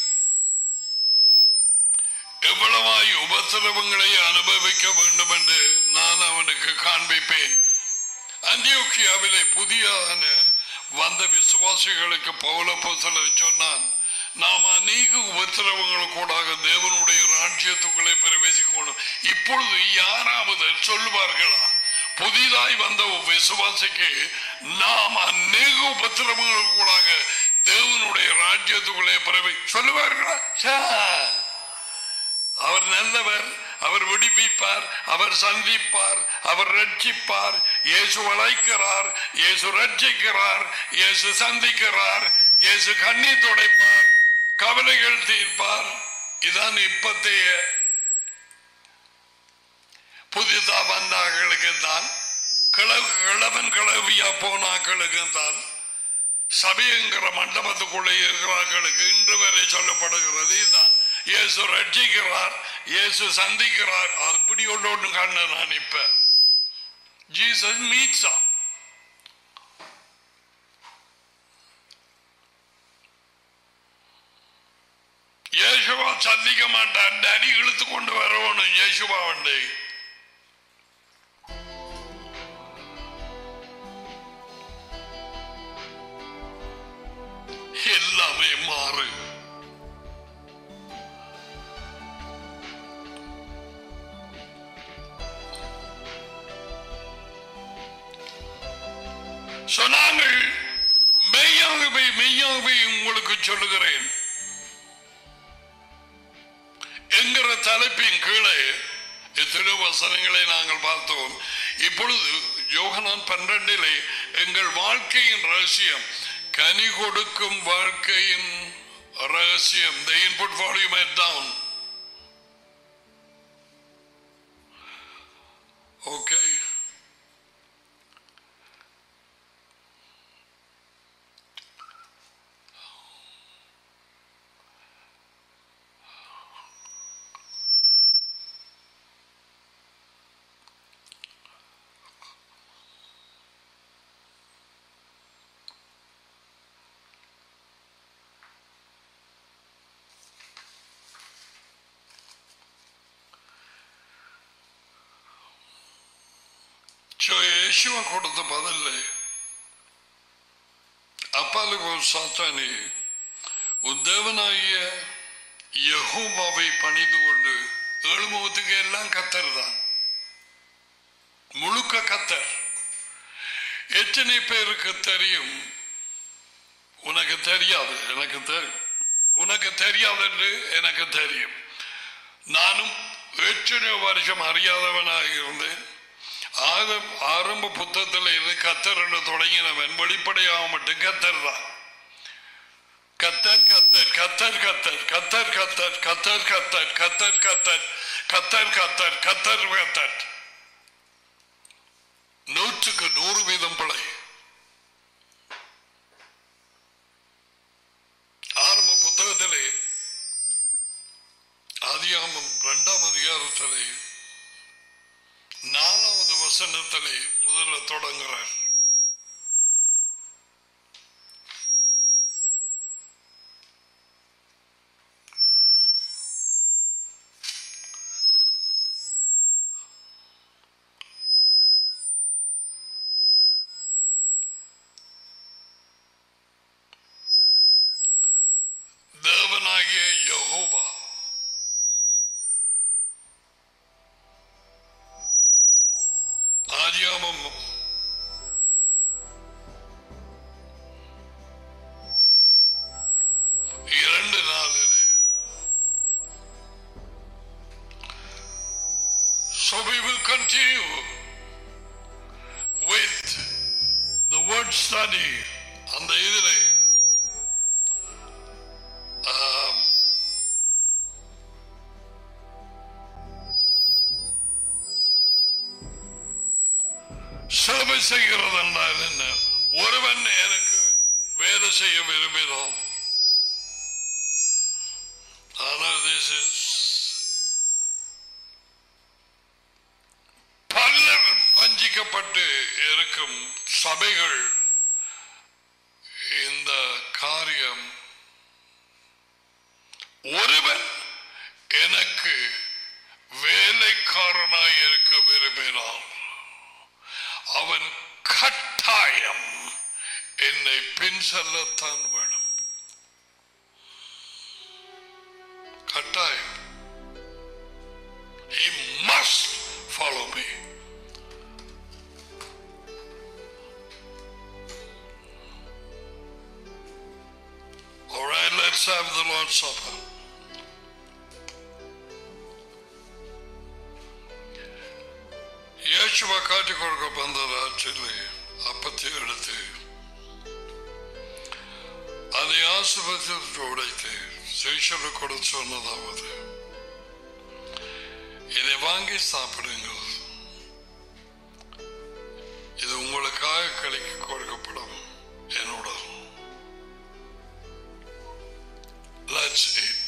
எவ்வளவாய் உபத்திரவங்களை அனுபவிக்க வேண்டும் என்று நான் அவனுக்கு காண்பிப்பேன் அந்தியோக்கியாவிலே புதிய வந்த விசுவாசிகளுக்கு பௌல போசலர் சொன்னான் நாம் அநேக உபத்திரவங்கள் கூடாக தேவனுடைய ராஜ்யத்துக்குள்ளே பிரவேசிக்கணும் இப்பொழுது யாராவது சொல்லுவார்களா புதிதாய் வந்த ஒரு விசுவாசிக்கு நாம் அநேக உபத்திரவங்கள் கூடாக தேவனுடைய ராஜ்யத்துக்குள்ளே பிரவே சொல்லுவார்களா ச்சே. அவர் நல்லவர் அவர் விடுவிப்பார் அவர் சந்திப்பார் அவர் ரட்சிப்பார் இயேசு அழைக்கிறார் இயேசு ரட்சிக்கிறார் இயேசு சந்திக்கிறார் இயேசு கண்ணீர் துடைப்பார் கவலைகள் தீர்ப்பார் இதான் இப்பத்தைய புதிதா வந்தாக்களுக்கு தான் கிழவு கிழவன் கிளவியா போனாக்களுக்கு தான் சபைங்கிற மண்டபத்துக்குள்ளே இருக்கிறார்களுக்கு இன்று வரை சொல்லப்படுகிறது இதுதான் இயேசு ரட்சிக்கிறார் இயேசு சந்திக்கிறார் அப்படி ஒன்று ஒன்று கண்ட நான் இப்ப ஜீசஸ் மீட்ஸ் இயேசுவா சந்திக்க மாட்டான் அடி இழுத்து கொண்டு வரணும் இயேசுவா வண்டை எல்லாமே மாறு சொன்னாங்கள் மெய்யாகவே மெய்யாகவே உங்களுக்கு சொல்லுகிறேன் என்கிற தலைப்பின் கீழே எத்தனை வசனங்களை நாங்கள் பார்த்தோம் இப்பொழுது யோகனான் பன்னிரண்டிலே எங்கள் வாழ்க்கையின் ரகசியம் கனி கொடுக்கும் வாழ்க்கையின் ரகசியம் the input volume is down okay So, യേശുവ കൊടുത്ത പതല്ലേ അപ്പാലുകോ സാത്താനെ ഉദ്ദേവനായ யெகோவாவை பணிந்து கொண்டு ஏழுமுகத்துக்கு எல்லாம் கத்தர் தான் முழுக்க கத்தர் எத்தனை பேருக்கு தெரியும் உனக்கு தெரியாது எனக்கு தெரியும் உனக்கு தெரியாது என்று எனக்கு தெரியும் நானும் எத்தனை வருஷம் அறியாதவனாக இருந்தேன் ஆதம் ஆரம்ப புத்தகத்தில் இருந்து கத்தர் என்று தொடங்கினவன் வெளிப்படையாக மட்டும் கத்தர் தான் கத்தர் கத்தர் கத்தர் கத்தர் கத்தர் கத்தர் கத்தர் கத்தர் கத்தர் கத்தர் கத்தர் கத்தர் கத்தர் கத்தர் நூற்றுக்கு நூறு வீதம் பிழை ஆரம்ப புத்தகத்திலே ஆதியாமம் இரண்டாம் அதிகாரத்திலே நாலாவது வசனத்திலே முதல்ல தொடங்குறார் தினமும் இரண்டு நாளில் So we will continue with the word study அந்த இதிலே ஆம், சேவை செய்கிறது என்றால் என்ன ஒருவன் எனக்கு வேலை செய்ய விரும்பினோம் ஆனால் this is பலர் வஞ்சிக்கப்பட்டு இருக்கும் சபைகள் இந்த காரியம் ஒருவன் எனக்கு வேலைக்காரனாய் இருக்க விரும்பினான் அவன் கட்டாயம் என்னை பின் செல்லத்தான் வேணும் கட்டாயம் He must follow me. All right, let's have the Lord's Supper. இயேசுவா காட்டிக் கொடுக்க வந்த ராட்சிலே அப்பத்தை எடுத்து அதை ஆசிர்வதித்து உடைத்து சேஷனு கொடுத்து சொன்னதாவது இதை வாங்கி சாப்பிடுங்கள் இது உங்களுக்காக கழிக்க கொடுக்கப்படும் என்னோட Let's eat.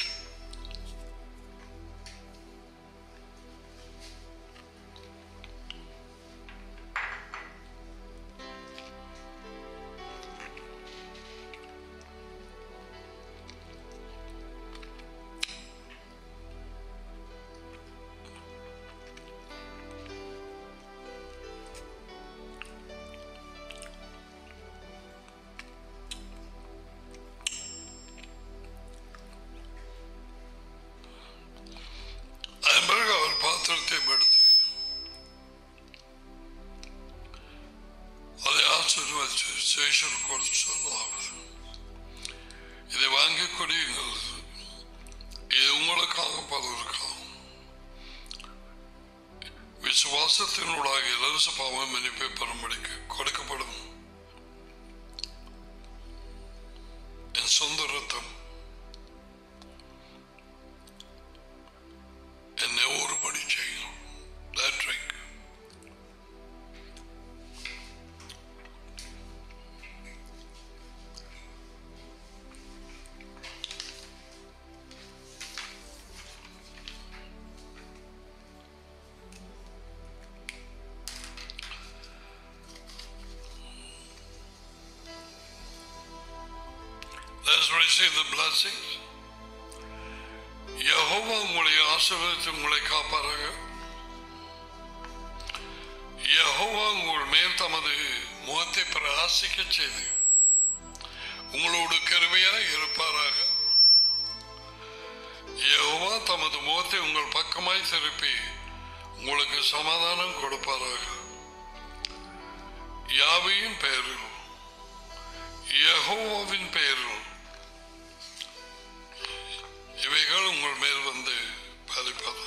அதன் பிறகு அவர் பாத்திரத்தை எடுத்து அதை ஆசீர்வதித்து சேஷன் கொடுத்து சொல்லாவது இதை வாங்கி குடியுங்கள் இது உங்களுக்காக பலருக்காகும் விசுவாசத்தினூடாக இலவச பாவ மன்னிப்பை பெறும்படிக்கு கொடுக்கப்படும் என் சொந்த ரத்தம் என்னை ஒருபடி செய்யும் That drink. Let's receive the blessings. Jehovah உங்களை ஆசீர்வதித்து உங்களை காப்பாராக யெகோவா உங்கள் மேல் தமது முகத்தை பிரகாசிக்க செய்து உங்களோடு கருமையாய் இருப்பாராக யெகோவா தமது முகத்தை உங்கள் பக்கமாய் திருப்பி உங்களுக்கு சமாதானம் கொடுப்பாராக யாவையும் பெயரில் யெகோவாவின் பெயரில் இவைகள் உங்கள் மேல் வந்து பாதிப்பதாக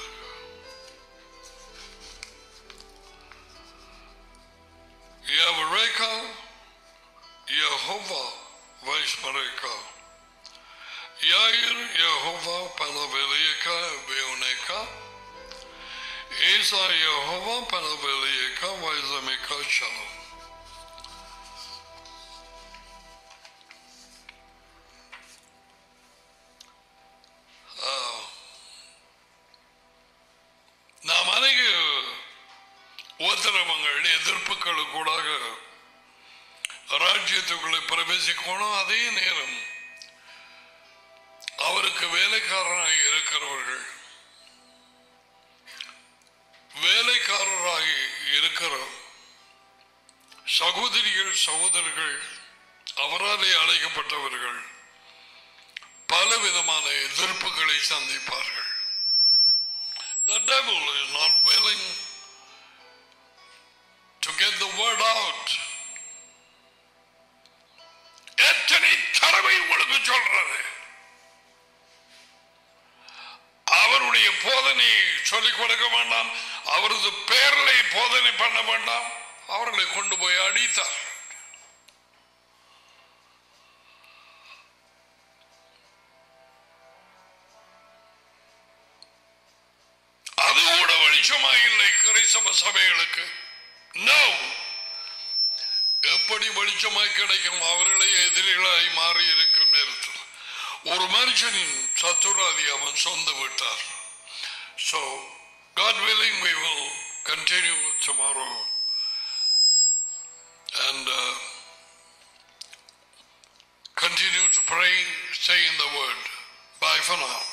Yavareka, Yehovah, Vaishmareka. Yair, Yehovah, Panavelika, Veoneka. Isa, Yehovah, Panavelika, Vaizamika, Shalom. நாம் அநேக உத்தரவங்கள் எதிர்ப்புகளுக்கூடாக ராஜ்யத்துக்குள்ளே பிரவேசிக்கணும் அதே நேரம் அவருக்கு வேலைக்காரனாக இருக்கிறவர்கள் வேலைக்காரராக இருக்கிற சகோதரிகள் சகோதரர்கள் அவராலே அழைக்கப்பட்டவர்கள் பல விதமான எதிர்ப்புகளை சந்திப்பார்கள் The devil is not willing to get word out. எத்தனை தடவை உங்களுக்கு சொல்றது அவருடைய போதனையை சொல்லிக் கொடுக்க வேண்டாம் அவரது பேரலை போதனை பண்ண வேண்டாம் அவர்களை கொண்டு போய் அடித்தார் அது கூட வெளிச்சமா இல்லை கிறிஸ்தவ சபைகளுக்கு நோ எப்படி வெளிச்சமாய் கிடைக்கும் அவர்களே எதிரிகளாய் மாறி இருக்கும் நேரத்தில் ஒரு மனுஷனின் சத்துராதி அவன் சொந்த விட்டார் So, God willing, we will continue tomorrow. And uh, continue to pray, stay in the Word. Bye for now.